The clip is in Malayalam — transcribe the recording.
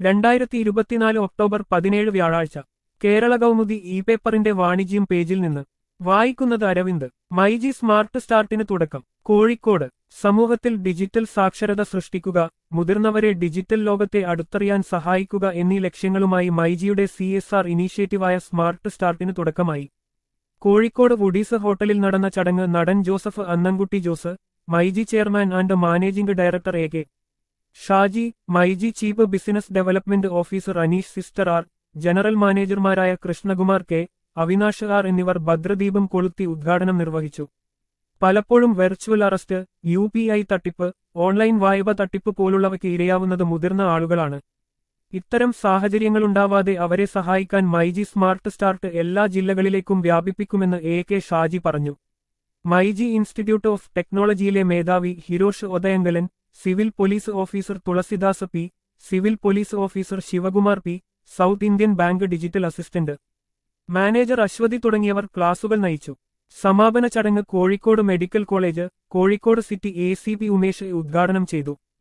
രണ്ടായിരത്തി ഇരുപത്തിനാല് ഒക്ടോബർ പതിനേഴ് വ്യാഴാഴ്ച കേരള കൗമുദി ഇ പേപ്പറിന്റെ വാണിജ്യം പേജിൽ നിന്ന് വായിക്കുന്നത് അരവിന്ദ് മൈജി സ്മാർട്ട് സ്റ്റാർട്ടിന് തുടക്കം കോഴിക്കോട് സമൂഹത്തിൽ ഡിജിറ്റൽ സാക്ഷരത സൃഷ്ടിക്കുക മുതിർന്നവരെ ഡിജിറ്റൽ ലോകത്തെ അടുത്തറിയാൻ സഹായിക്കുക എന്നീ ലക്ഷ്യങ്ങളുമായി മൈജിയുടെ സി എസ് ആർ ഇനീഷ്യേറ്റീവായ സ്മാർട്ട് സ്റ്റാർട്ടിന് തുടക്കമായി കോഴിക്കോട് വുഡീസ് ഹോട്ടലിൽ നടന്ന ചടങ്ങ് നടൻ Joseph Annamkutty Jose myG chairman and managing director A K Shaji myG chief business development officer Aneesh sister R general മാനേജർമാരായ കൃഷ്ണകുമാർ കെ അവിനാഷ് ആർ എന്നിവർ ഭദ്രദീപം കൊളുത്തി ഉദ്ഘാടനം നിർവഹിച്ചു പലപ്പോഴും virtual arrest U P I തട്ടിപ്പ് ഓൺലൈൻ വായ്പ തട്ടിപ്പ് പോലുള്ളവയ്ക്ക് ഇരയാവുന്നത് മുതിർന്ന ആളുകളാണ് ഇത്തരം സാഹചര്യങ്ങളുണ്ടാവാതെ അവരെ സഹായിക്കാൻ മൈജി സ്മാർട്ട് സ്റ്റാർട്ട് എല്ലാ ജില്ലകളിലേക്കും വ്യാപിപ്പിക്കുമെന്ന് എ കെ ഷാജി പറഞ്ഞു മൈജി ഇൻസ്റ്റിറ്റ്യൂട്ട് ഓഫ് ടെക്നോളജിയിലെ മേധാവി Hirosh Othayangalan civil police officer Thulasidas P civil police officer Sivakumar P South Indian Bank digital assistant manager Aswathy തുടങ്ങിയവർ ക്ലാസുകൾ നയിച്ചു സമാപന ചടങ്ങ് Kozhikode medical college Kozhikode city A C P Umesh ഉദ്ഘാടനം ചെയ്തു